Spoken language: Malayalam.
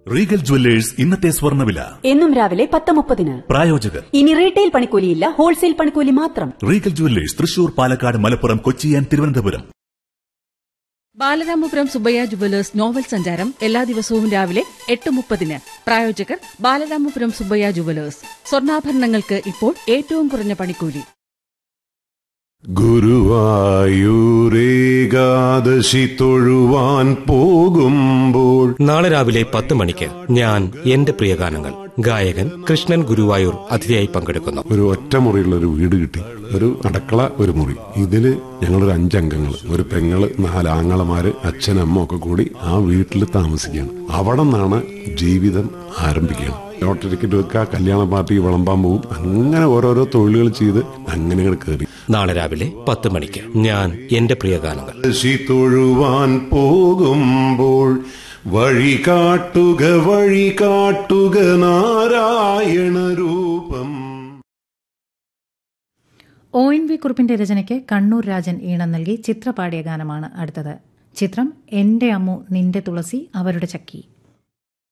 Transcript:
റീഗൽ ജുവല്ലേഴ്സ് ഇന്നത്തെ സ്വർണ്ണവില എന്നും രാവിലെ പത്ത് മുപ്പതിന് പ്രായോജകർ ഇനി റീറ്റെയിൽ പണിക്കൂലിയില്ല ഹോൾസെയിൽ പണിക്കൂലി മാത്രം Regal jewellers Thrissur Palakkad Malappuram Kochi and Thiruvananthapuram Balaramapuram Subbaiah jewellers novel സഞ്ചാരം എല്ലാ ദിവസവും രാവിലെ എട്ട് മുപ്പതിന് പ്രായോജകർ ബാലരാമപുരം സുബയ്യ ജുവലേഴ്സ് സ്വർണ്ണാഭരണങ്ങൾക്ക് ഇപ്പോൾ ഏറ്റവും കുറഞ്ഞ പണിക്കൂലി ഗുരുവായൂരേകാദശി തൊഴുവാൻ പോകുമ്പോൾ നാളെ രാവിലെ പത്ത് മണിക്ക് ഞാൻ എന്റെ പ്രിയഗാനങ്ങൾ ഗായകൻ കൃഷ്ണൻ ഗുരുവായൂർ അതിഥിയായി പങ്കെടുക്കുന്നു ഒരു ഒറ്റമുറിയുള്ള ഒരു വീട് കിട്ടി ഒരു അടുക്കള ഒരു മുറി ഇതില് ഞങ്ങളൊരു അഞ്ചംഗങ്ങൾ ഒരു പെങ്ങള് നാല് ആങ്ങളമാര് അച്ഛനമ്മ ഒക്കെ കൂടി ആ വീട്ടിൽ താമസിക്കുകയാണ് അവിടെ നിന്നാണ് ജീവിതം ആരംഭിക്കുകയാണ് ലോട്ടറി ടിക്കറ്റ് വെക്കുക കല്യാണ പാർട്ടി വിളമ്പാൻ പോകും അങ്ങനെ ഓരോരോ തൊഴിലുകൾ ചെയ്ത് അങ്ങനെ അങ്ങോട്ട് കയറി നാളെ രാവിലെ പത്ത് മണിക്ക് ഞാൻ എന്റെ പ്രിയഗാനങ്ങൾ ശി തൊഴുവാൻ പോകുമ്പോൾ വഴി കാട്ടുക വഴി കാട്ടുക നാരായണ രൂപം ഒ എൻ വി കുറിപ്പിന്റെ രചനയ്ക്ക് കണ്ണൂർ രാജൻ ഈണം നൽകി ചിത്ര പാടിയ ഗാനമാണ് അടുത്തത് ചിത്രം എന്റെ അമ്മു നിന്റെ തുളസി അവരുടെ ചക്കി